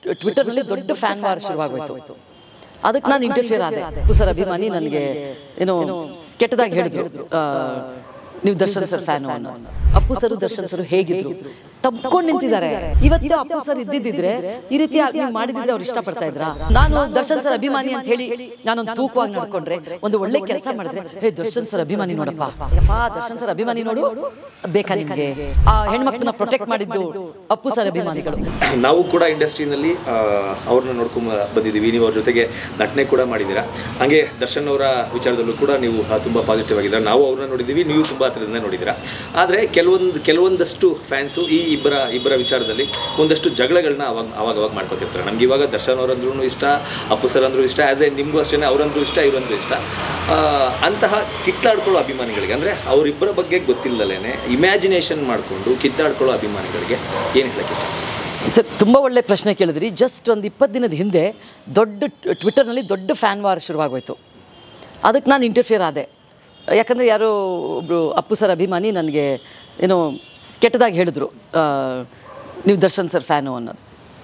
ಟ್ವಿಟರ್ನಲ್ಲಿ ದೊಡ್ಡ fan war ಶುರುವಾಗೋಯ್ತು ಅದಕ್ಕೆ ನಾನು ಇಂಟರ್ಫಿಯರ್ ಆದೆ ಸರ್ ಅಭಿಮಾನಿ ನನಗೆ ಏನೋ ಕೆಟ್ಟದಾಗಿ ಹೇಳಿದ್ರು ಆ, ನೀವು ದರ್ಶನ್ ಸರ್ ಫ್ಯಾನು ಅನ್ನೋ ಅಪ್ಪು ಸರ್ ದರ್ಶನ್ ಸರ್ ಹೇಗಿದ್ರು ತಬ್ಕೊಂಡು ನಿಂತಿದ್ದಾರೆ ಇವತ್ತು ಅಪ್ಪು ಸರ್ ಇದ್ದಿದ್ದಿದ್ರೆ ಈ ರೀತಿ ನೀವು ಮಾಡಿದಿದ್ರೆ ಅವ್ರು ಇಷ್ಟಪಡ್ತಾ ಇದ್ರ ನಾನು ದರ್ಶನ್ ಸರ್ ಅಭಿಮಾನಿ ಅಂತ ಹೇಳಿ ನಾನೊಂದು ತೂಕವಾಗಿ ನಡ್ಕೊಂಡ್ರೆ ಒಂದು ಒಳ್ಳೆ ಕೆಲಸ ಮಾಡಿದ್ರೆ ಹೇ ದರ್ಶನ್ ಸರ್ ಅಭಿಮಾನಿ ನೋಡಪ್ಪ ಯಪ್ಪಾ ದರ್ಶನ್ ಸರ್ ಅಭಿಮಾನಿ ನೋಡು ಬೇಕಾ ನಿಮ್ಗೆ ಆ ಹೆಣ್ಮಕ್ಳನ್ನ ಪ್ರೊಟೆಕ್ಟ್ ಮಾಡಿದ್ದು ಅಪ್ಪು ಸರ್ ಅಭಿಮಾನಿಗಳು ನಾವು ಕೂಡ ಇಂಡಸ್ಟ್ರಿನಲ್ಲಿ ಅವ್ರನ್ನ ನೋಡ್ಕೊಂಡ್ ಬಂದಿದ್ದೀವಿ ನೀವು ಅವ್ರ ಜೊತೆಗೆ ನಟನೆ ಕೂಡ ಮಾಡಿದ್ದೀರಾ ಹಾಗೆ ದರ್ಶನ್ ಅವರ ವಿಚಾರದಲ್ಲೂ ಕೂಡ ನೀವು ಆ, ತುಂಬ ಪಾಸಿಟಿವ್ ಆಗಿದ್ದೀರಾ ನಾವು ಅವ್ರನ್ನ ನೋಡಿದ್ದೀವಿ ನೀವು ತುಂಬ ಹತ್ರದಿಂದ ನೋಡಿದ್ದೀರಾ ಆದರೆ ಕೆಲವೊಂದು ಕೆಲವೊಂದಷ್ಟು ಫ್ಯಾನ್ಸು ಈ ಇಬ್ಬರ ಇಬ್ಬರ ವಿಚಾರದಲ್ಲಿ ಒಂದಷ್ಟು ಜಗಳಗಳನ್ನ ಅವಾಗ ಅವಾಗ ಅವಾಗ ಮಾಡ್ಕೊತಿರ್ತಾರೆ ನಮ್ಗೆ ಇವಾಗ ದರ್ಶನ್ ಅವರಂದ್ರೂ ಇಷ್ಟ ಅಪ್ಪು ಸರ್ ಅಂದ್ರೂ ಇಷ್ಟ ಆ್ಯಸ್ ಎ ನಿಮಗೂ ಅಷ್ಟೇ ಅವರಂದ್ರೂ ಇಷ್ಟ ಇವರಂದ್ರೂ ಇಷ್ಟ ಆ, ಅಂತಹ ಕಿತ್ತಾಡ್ಕೊಳ್ಳೋ ಅಭಿಮಾನಿಗಳಿಗೆ ಅಂದರೆ ಅವರಿಬ್ಬರ ಬಗ್ಗೆ ಗೊತ್ತಿಲ್ಲದೇನೆ ಇಮ್ಯಾಜಿನೇಷನ್ ಮಾಡಿಕೊಂಡು ಕಿತ್ತಾಡ್ಕೊಳ್ಳೋ ಅಭಿಮಾನಿಗಳಿಗೆ ಏನು ಹೇಳಕ್ಕೆ ಇಷ್ಟ ಸರ್ ತುಂಬ ಒಳ್ಳೆ ಪ್ರಶ್ನೆ ಕೇಳಿದ್ರಿ ಜಸ್ಟ್ ಒಂದು ಇಪ್ಪತ್ತು ದಿನದ ಹಿಂದೆ ದೊಡ್ಡ ಟ್ವಿಟರ್ನಲ್ಲಿ ದೊಡ್ಡ ಫ್ಯಾನ್ ವಾರ್ ಶುರುವಾಗೋಯ್ತು ಅದಕ್ಕೆ ನಾನು ಇಂಟರ್ಫಿಯರ್ ಆದೆ ಯಾಕಂದರೆ ಯಾರೋ ಒಬ್ಬರು ಅಪ್ಪು ಸರ್ ಅಭಿಮಾನಿ ನನಗೆ ಏನೋ ಕೆಟ್ಟದಾಗಿ ಹೇಳಿದ್ರು ಆ, ನೀವು ದರ್ಶನ್ ಸರ್ ಫ್ಯಾನು ಅನ್ನೋದು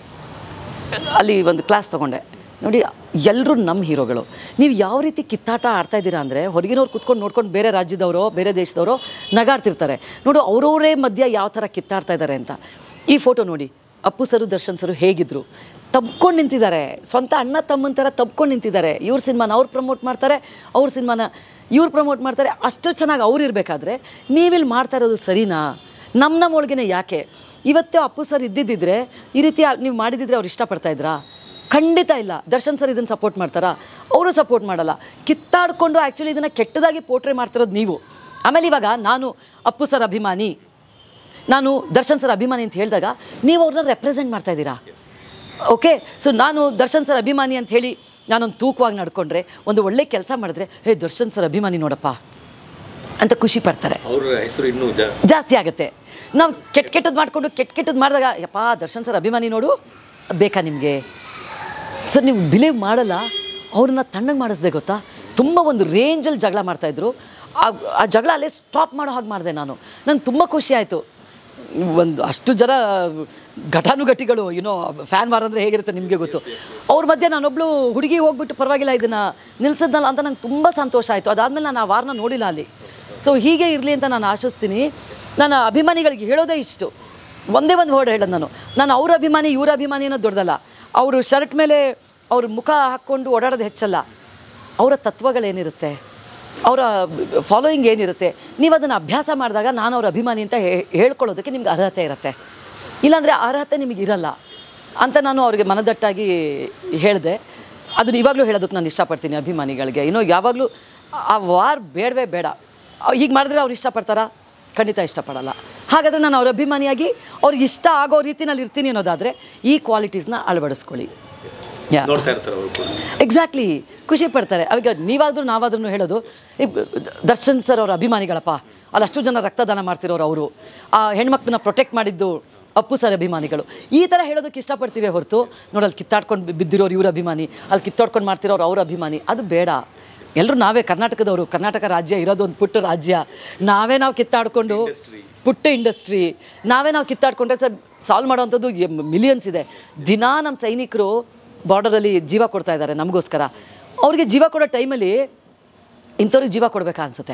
ಅಲ್ಲಿ ಒಂದು ಕ್ಲಾಸ್ ತೊಗೊಂಡೆ ನೋಡಿ ಎಲ್ಲರೂ ನಮ್ಮ ಹೀರೋಗಳು ನೀವು ಯಾವ ರೀತಿ ಕಿತ್ತಾಟ ಆಡ್ತಾ ಇದ್ದೀರಾ ಅಂದರೆ ಹೊರಗಿನವ್ರು ಕುತ್ಕೊಂಡು ನೋಡ್ಕೊಂಡು ಬೇರೆ ರಾಜ್ಯದವರೋ ಬೇರೆ ದೇಶದವರೋ ನಗಾಡ್ತಿರ್ತಾರೆ ನೋಡು ಅವರವರೇ ಮಧ್ಯ ಯಾವ ಥರ ಕಿತ್ತಾಡ್ತಾ ಇದ್ದಾರೆ ಅಂತ ಈ ಫೋಟೋ ನೋಡಿ ಅಪ್ಪು ಸರು ದರ್ಶನ್ ಸರು ಹೇಗಿದ್ರು ತಬ್ಕೊಂಡು ನಿಂತಿದ್ದಾರೆ ಸ್ವಂತ ಅಣ್ಣ ತಮ್ಮನ ಥರ ತಬ್ಕೊಂಡು ನಿಂತಿದ್ದಾರೆ ಇವ್ರ ಸಿನಿಮಾನ ಅವ್ರು ಪ್ರಮೋಟ್ ಮಾಡ್ತಾರೆ ಅವ್ರ ಸಿನಿಮಾನ ಇವ್ರು ಪ್ರಮೋಟ್ ಮಾಡ್ತಾರೆ ಅಷ್ಟು ಚೆನ್ನಾಗಿ ಅವ್ರು ಇರಬೇಕಾದ್ರೆ ನೀವಿಲ್ಲಿ ಮಾಡ್ತಾ ಇರೋದು ಸರಿನಾ ನಮ್ಮ ನಮ್ಮ ಒಳಗೇನೆ ಯಾಕೆ ಇವತ್ತೇ ಅಪ್ಪು ಸರ್ ಇದ್ದಿದ್ದಿದ್ರೆ ಈ ರೀತಿ ನೀವು ಮಾಡಿದಿದ್ರೆ ಅವ್ರು ಇಷ್ಟಪಡ್ತಾ ಇದ್ರಾ ಖಂಡಿತ ಇಲ್ಲ ದರ್ಶನ್ ಸರ್ ಇದನ್ನು ಸಪೋರ್ಟ್ ಮಾಡ್ತಾರಾ ಅವರು ಸಪೋರ್ಟ್ ಮಾಡಲ್ಲ ಕಿತ್ತಾಡ್ಕೊಂಡು ಆ್ಯಕ್ಚುಲಿ ಇದನ್ನು ಕೆಟ್ಟದಾಗಿ ಪೋಟ್ರೆ ಮಾಡ್ತಿರೋದು ನೀವು ಆಮೇಲೆ ಇವಾಗ ನಾನು ಅಪ್ಪು ಸರ್ ಅಭಿಮಾನಿ ನಾನು ದರ್ಶನ್ ಸರ್ ಅಭಿಮಾನಿ ಅಂತ ಹೇಳಿದಾಗ ನೀವು ಅವ್ರನ್ನ ರೆಪ್ರೆಸೆಂಟ್ ಮಾಡ್ತಾ ಇದ್ದೀರಾ ಓಕೆ ಸೊ ನಾನು ದರ್ಶನ್ ಸರ್ ಅಭಿಮಾನಿ ಅಂತ ಹೇಳಿ ನಾನೊಂದು ತೂಕವಾಗಿ ನಡ್ಕೊಂಡ್ರೆ ಒಂದು ಒಳ್ಳೆ ಕೆಲಸ ಮಾಡಿದ್ರೆ ಹೇ ದರ್ಶನ್ ಸರ್ ಅಭಿಮಾನಿ ನೋಡಪ್ಪ ಅಂತ ಖುಷಿ ಪಡ್ತಾರೆ ಅವ್ರ ಹೆಸರು ಇನ್ನೂ ಜ ಜಾಸ್ತಿ ಆಗುತ್ತೆ ನಾವು ಕೆಟ್ಟ ಕೆಟ್ಟದ್ದು ಮಾಡಿಕೊಂಡು ಕೆಟ್ಟ ಕೆಟ್ಟದ್ದು ಮಾಡಿದಾಗ ಯಪ್ಪ ದರ್ಶನ್ ಸರ್ ಅಭಿಮಾನಿ ನೋಡು ಬೇಕಾ ನಿಮಗೆ ಸರ್ ನೀವು ಬಿಲೀವ್ ಮಾಡಲ್ಲ ಅವ್ರನ್ನ ತಣ್ಣಗೆ ಮಾಡಿಸ್ದೆ ಗೊತ್ತಾ ತುಂಬ ಒಂದು ರೇಂಜಲ್ಲಿ ಜಗಳ ಮಾಡ್ತಾಯಿದ್ರು ಆ ಆ ಜಗಳ ಅಲ್ಲೇ ಸ್ಟಾಪ್ ಮಾಡೋ ಹಾಗೆ ಮಾಡಿದೆ ನಾನು ನಂಗೆ ತುಂಬ ಖುಷಿ ಆಯಿತು ಒಂದು ಅಷ್ಟು ಜನ ಘಟಾನುಘಟಿಗಳು ಏನೋ ಫ್ಯಾನ್ ವಾರ್ ಅಂದರೆ ಹೇಗಿರುತ್ತೆ ನಿಮಗೆ ಗೊತ್ತು ಅವ್ರ ಮಧ್ಯೆ ನಾನೊಬ್ಳು ಹುಡುಗಿ ಹೋಗ್ಬಿಟ್ಟು ಪರವಾಗಿಲ್ಲ ಇದನ್ನು ನಿಲ್ಸಿದ್ನಲ್ಲ ಅಂತ ನಂಗೆ ತುಂಬ ಸಂತೋಷ ಆಯಿತು ಅದಾದಮೇಲೆ ನಾನು ಆ ವಾರನ ನೋಡಿಲ್ಲ ಅಲ್ಲಿ ಸೊ ಹೀಗೆ ಇರಲಿ ಅಂತ ನಾನು ಆಶಿಸ್ತೀನಿ ನನ್ನ ಅಭಿಮಾನಿಗಳಿಗೆ ಹೇಳೋದೇ ಇಷ್ಟು ಒಂದೇ ಒಂದು ವರ್ಡ್ ಹೇಳೋದು ನಾನು ನಾನು ಅವ್ರ ಅಭಿಮಾನಿ ಇವ್ರ ಅಭಿಮಾನಿ ಅನ್ನೋದು ದೊಡ್ಡದಲ್ಲ ಅವರು ಶರ್ಟ್ ಮೇಲೆ ಅವ್ರ ಮುಖ ಹಾಕ್ಕೊಂಡು ಓಡಾಡೋದು ಹೆಚ್ಚಲ್ಲ ಅವರ ತತ್ವಗಳೇನಿರುತ್ತೆ ಅವರ ಫಾಲೋಯಿಂಗ್ ಏನಿರುತ್ತೆ ನೀವು ಅದನ್ನು ಅಭ್ಯಾಸ ಮಾಡಿದಾಗ ನಾನು ಅವ್ರ ಅಭಿಮಾನಿ ಅಂತ ಹೇ- ಹೇಳ್ಕೊಳ್ಳೋದಕ್ಕೆ ನಿಮ್ಗೆ ಅರ್ಹತೆ ಇರುತ್ತೆ ಇಲ್ಲಾಂದರೆ ಅರ್ಹತೆ ನಿಮಗೆ ಇರಲ್ಲ ಅಂತ ನಾನು ಅವ್ರಿಗೆ ಮನದಟ್ಟಾಗಿ ಹೇಳಿದೆ ಅದನ್ನ ಇವಾಗಲೂ ಹೇಳೋದಕ್ಕೆ ನಾನು ಇಷ್ಟಪಡ್ತೀನಿ ಅಭಿಮಾನಿಗಳಿಗೆ ಇನ್ನೂ ಯಾವಾಗಲೂ ಆ ವಾರ್ ಬೇಡವೇ ಬೇಡ ಹೀಗೆ ಮಾಡಿದ್ರೆ ಅವ್ರು ಇಷ್ಟಪಡ್ತಾರಾ ಖಂಡಿತ ಇಷ್ಟಪಡಲ್ಲ ಹಾಗಾದರೆ ನಾನು ಅವ್ರ ಅಭಿಮಾನಿಯಾಗಿ ಅವ್ರಿಗೆ ಇಷ್ಟ ಆಗೋ ರೀತಿನಲ್ಲಿ ಇರ್ತೀನಿ ಅನ್ನೋದಾದರೆ ಈ ಕ್ವಾಲಿಟೀಸ್ನ ಅಳವಡಿಸ್ಕೊಳ್ಳಿ ಯಾ ನೋಡ್ತಾ ಇರ್ತಾರೆ ಅವರು ಕೂಡ ಎಕ್ಸಾಕ್ಟ್ಲಿ ಖುಷಿ ಪಡ್ತಾರೆ ಅವಾಗ ನೀವಾದರೂ ನಾವಾದ್ರೂ ಹೇಳೋದು ಈ ದರ್ಶನ್ ಸರ್ ಅವರ ಅಭಿಮಾನಿಗಳಪ್ಪ ಅಲ್ಲಿ ಅಷ್ಟು ಜನ ರಕ್ತದಾನ ಮಾಡ್ತಿರೋರು ಅವರು ಆ ಹೆಣ್ಮಕ್ಳನ್ನ ಪ್ರೊಟೆಕ್ಟ್ ಮಾಡಿದ್ದು ಅಪ್ಪು ಸರ್ ಅಭಿಮಾನಿಗಳು ಈ ಥರ ಹೇಳೋದಕ್ಕೆ ಇಷ್ಟಪಡ್ತೀವಿ ಹೊರತು ನೋಡಲ್ಲಿ ಕಿತ್ತಾಡ್ಕೊಂಡು ಬಿ- ಬಿದ್ದಿರೋರು ಇವ್ರ ಅಭಿಮಾನಿ ಅಲ್ಲಿ ಕಿತ್ತಾಡ್ಕೊಂಡು ಮಾಡ್ತಿರೋರು ಅವ್ರ ಅಭಿಮಾನಿ ಅದು ಬೇಡ ಎಲ್ಲರೂ ನಾವೇ ಕರ್ನಾಟಕದವರು ಕರ್ನಾಟಕ ರಾಜ್ಯ ಇರೋದು ಒಂದು ಪುಟ್ಟ ರಾಜ್ಯ ನಾವೇ ನಾವು ಕಿತ್ತಾಡ್ಕೊಂಡು ಪುಟ್ಟ ಇಂಡಸ್ಟ್ರಿ ನಾವೇ ನಾವು ಕಿತ್ತಾಡ್ಕೊಂಡ್ರೆ ಸರ್ ಸಾಲ್ವ್ ಮಾಡೋವಂಥದ್ದು ಮಿಲಿಯನ್ಸ್ ಇದೆ ದಿನಾ ನಮ್ಮ ಸೈನಿಕರು ಬಾರ್ಡರಲ್ಲಿ ಜೀವ ಕೊಡ್ತಾ ಇದ್ದಾರೆ ನಮಗೋಸ್ಕರ ಅವ್ರಿಗೆ ಜೀವ ಕೊಡೋ ಟೈಮಲ್ಲಿ ಇಂಥವ್ರಿಗೆ ಜೀವ ಕೊಡ್ಬೇಕಾ ಅನ್ಸುತ್ತೆ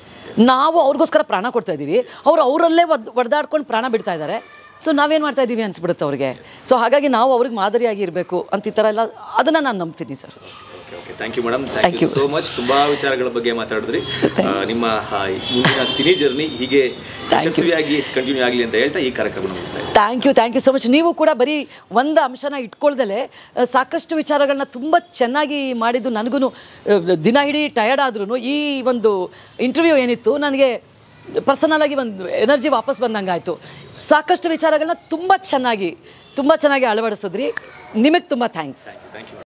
ನಾವು ಅವ್ರಿಗೋಸ್ಕರ ಪ್ರಾಣ ಕೊಡ್ತಾ ಇದ್ದೀವಿ ಅವ್ರು ಅವರಲ್ಲೇ ಒದ್ ಒಡೆದಾಡ್ಕೊಂಡು ಪ್ರಾಣ ಬಿಡ್ತಾ ಇದ್ದಾರೆ ಸೊ ನಾವೇನು ಮಾಡ್ತಾ ಇದ್ದೀವಿ ಅನ್ಸ್ಬಿಡುತ್ತೆ ಅವ್ರಿಗೆ ಸೊ ಹಾಗಾಗಿ ನಾವು ಅವ್ರಿಗೆ ಮಾದರಿಯಾಗಿ ಇರಬೇಕು ಅಂತ ಈ ಥರ ಎಲ್ಲ ಅದನ್ನು ನಾನು ನಂಬ್ತೀನಿ sir okay okay thank you madam thank you so much ತುಂಬಾ ವಿಚಾರಗಳ ಬಗ್ಗೆ ಮಾತಾಡಿದ್ರಿ ಆ, ನಿಮ್ಮ ಆ, ಮುಂದಿನ ಸಿನಿ ಜರ್ನಿ ಹೀಗೆ ಯಶಸ್ವಿಯಾಗಿ ಕಂಟಿನ್ಯೂ ಆಗಲಿ ಅಂತ ಹೇಳ್ತಾ ಈ ಕಾರ್ಯಕ್ರಮ ಮುಗಿಸ್ತಾ ಇದ್ದೀನಿ thank you thank you so much ನೀವು ಕೂಡ ಬರೀ ಒಂದು ಅಂಶನ ಇಟ್ಕೊಳ್ದಲೆ ಆ, ಸಾಕಷ್ಟು ವಿಚಾರಗಳನ್ನ ತುಂಬ ಚೆನ್ನಾಗಿ ಮಾಡಿದ್ದು ನನಗೂ ದಿನ ಇಡೀ ಟಯರ್ಡ್ ಆದ್ರೂ ಈ ಒಂದು ಇಂಟರ್ವ್ಯೂ ಏನಿತ್ತು ನನಗೆ ಪರ್ಸನಲ್ ಆಗಿ ಒಂದು ಎನರ್ಜಿ ವಾಪಸ್ ಬಂದಂಗೆ ಆಯಿತು ಸಾಕಷ್ಟು ವಿಚಾರಗಳನ್ನ ತುಂಬ ಚೆನ್ನಾಗಿ ತುಂಬ ಚೆನ್ನಾಗಿ ಅಳವಡಿಸಿದ್ರಿ ನಿಮಗೆ ತುಂಬ ಥ್ಯಾಂಕ್ಸ್ ಥ್ಯಾಂಕ್ ಯು